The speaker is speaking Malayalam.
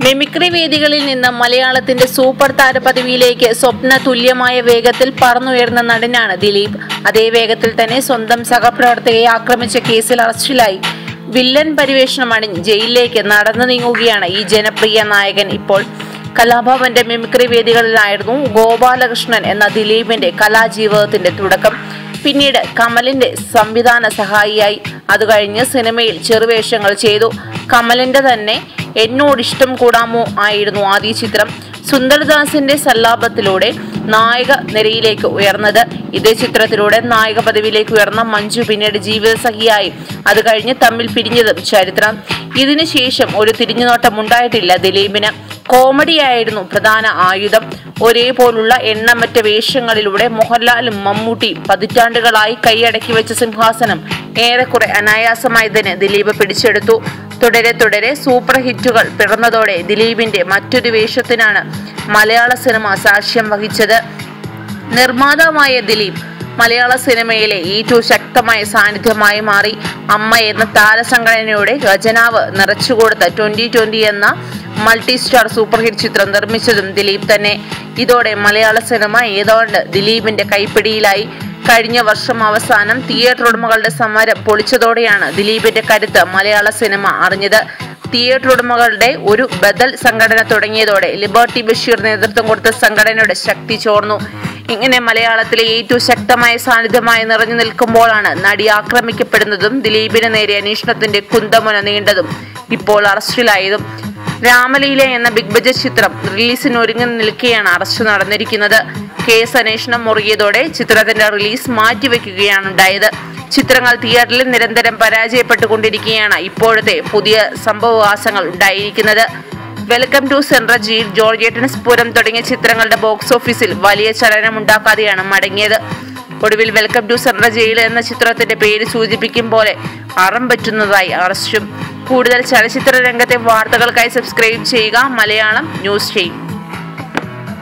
മിമിക്രി വേദികളിൽ നിന്ന് മലയാളത്തിന്റെ സൂപ്പർ താര പദവിയിലേക്ക് സ്വപ്ന തുല്യമായ വേഗത്തിൽ പറന്നുയർന്ന നടനാണ് ദിലീപ് അതേ വേഗത്തിൽ തന്നെ സ്വന്തം സഹപ്രവർത്തകയെ ആക്രമിച്ച കേസിൽ അറസ്റ്റിലായി വില്ലൻ പരിവേഷണം അണിഞ്ഞ് ജയിലിലേക്ക് നടന്നു നീങ്ങുകയാണ് ഈ ജനപ്രിയ നായകൻ ഇപ്പോൾ കലാഭവന്റെ മിമിക്രി വേദികളിലായിരുന്നു ഗോപാലകൃഷ്ണൻ എന്ന ദിലീപിന്റെ കലാജീവിതത്തിന്റെ തുടക്കം പിന്നീട് കമലിന്റെ സംവിധാന സഹായിയായി അത് കഴിഞ്ഞ് സിനിമയിൽ ചെറുവേഷങ്ങൾ ചെയ്തു കമലിന്റെ തന്നെ എന്നോടിഷ്ടം കൂടാമോ ആയിരുന്നു ആദ്യ ചിത്രം സുന്ദർദാസിന്റെ സല്ലാപത്തിലൂടെ നായക നിരയിലേക്ക് ഉയർന്നത് ഇതേ ചിത്രത്തിലൂടെ നായക പദവിയിലേക്ക് ഉയർന്ന മഞ്ജു പിന്നീട് ജീവിതസഖിയായി അത് കഴിഞ്ഞ് തമ്മിൽ പിരിഞ്ഞതും ചരിത്രം ഇതിനുശേഷം ഒരു തിരിഞ്ഞുനോട്ടം ഉണ്ടായിട്ടില്ല ദിലീപിന് കോമഡിയായിരുന്നു പ്രധാന ആയുധം ഒരേപോലുള്ള എണ്ണമറ്റ വേഷങ്ങളിലൂടെ മോഹൻലാലും മമ്മൂട്ടിയും പതിറ്റാണ്ടുകളായി കൈയടക്കി വെച്ച സിംഹാസനം ഏറെക്കുറെ അനായാസമായി തന്നെ ദിലീപ് പിടിച്ചെടുത്തു തുടരെ തുടരെ സൂപ്പർ ഹിറ്റുകൾ പിറന്നതോടെ ദിലീപിന്റെ മറ്റൊരു വേഷത്തിനാണ് മലയാള സിനിമ സാക്ഷ്യം വഹിച്ചത് നിർമ്മാതാവായ ദിലീപ് മലയാള സിനിമയിലെ ഏറ്റവും ശക്തമായ സാന്നിധ്യമായി മാറി അമ്മ എന്ന താരസംഘടനയുടെ ഖജനാവ് നിറച്ചുകൊടുത്ത ട്വന്റി ട്വന്റി എന്ന മൾട്ടി സ്റ്റാർ സൂപ്പർ ഹിറ്റ് ചിത്രം നിർമ്മിച്ചതും ദിലീപ് തന്നെ ഇതോടെ മലയാള സിനിമ ഏതാണ്ട് ദിലീപിന്റെ കൈപ്പിടിയിലായി കഴിഞ്ഞ വർഷം അവസാനം തിയേറ്റർ ഉടമകളുടെ സമരം പൊളിച്ചതോടെയാണ് ദിലീപിന്റെ കരുത്ത് മലയാള സിനിമ അറിഞ്ഞത് തിയേറ്റർ ഉടമകളുടെ ഒരു ബദൽ സംഘടന തുടങ്ങിയതോടെ ലിബർട്ടി ബഷീർ നേതൃത്വം കൊടുത്ത സംഘടനയുടെ ശക്തി ചോർന്നു ഇങ്ങനെ മലയാളത്തിലെ ഏറ്റവും ശക്തമായ സാന്നിധ്യമായി നിറഞ്ഞു നിൽക്കുമ്പോഴാണ് നടി ആക്രമിക്കപ്പെടുന്നതും ദിലീപിന് നേരെ അന്വേഷണത്തിന്റെ കുന്തമുന നീണ്ടതും ഇപ്പോൾ അറസ്റ്റിലായതും രാമലീല എന്ന ബിഗ് ബജറ്റ് ചിത്രം റിലീസിന് ഒരുങ്ങി നിൽക്കെയാണ് അറസ്റ്റ് നടന്നിരിക്കുന്നത് കേസ് അന്വേഷണം മുറുകിയതോടെ ചിത്രത്തിന്റെ റിലീസ് മാറ്റിവെക്കുകയാണ് ഉണ്ടായത് ചിത്രങ്ങൾ തിയേറ്ററിൽ നിരന്തരം പരാജയപ്പെട്ടുകൊണ്ടിരിക്കുകയാണ് ഇപ്പോഴത്തെ പുതിയ സംഭവവാസങ്ങൾ ഉണ്ടായിരിക്കുന്നത് welcome to central jail Georgettan സ്ഫുരം തുടങ്ങിയ ചിത്രങ്ങളുടെ ബോക്സ് ഓഫീസിൽ വലിയ ചലനമുണ്ടാക്കാതെയാണ് മടങ്ങിയത് ഒടുവിൽ വെൽക്കം ടു സെൻട്ര ജയിൽ എന്ന ചിത്രത്തിന്റെ പേര് സൂചിപ്പിക്കും പോലെ അറം പറ്റുന്നതായി അറസ്റ്റും കൂടുതൽ ചലച്ചിത്ര രംഗത്തെ വാർത്തകൾക്കായി സബ്സ്ക്രൈബ് ചെയ്യുക മലയാളം ന്യൂസ് ചെയ്യും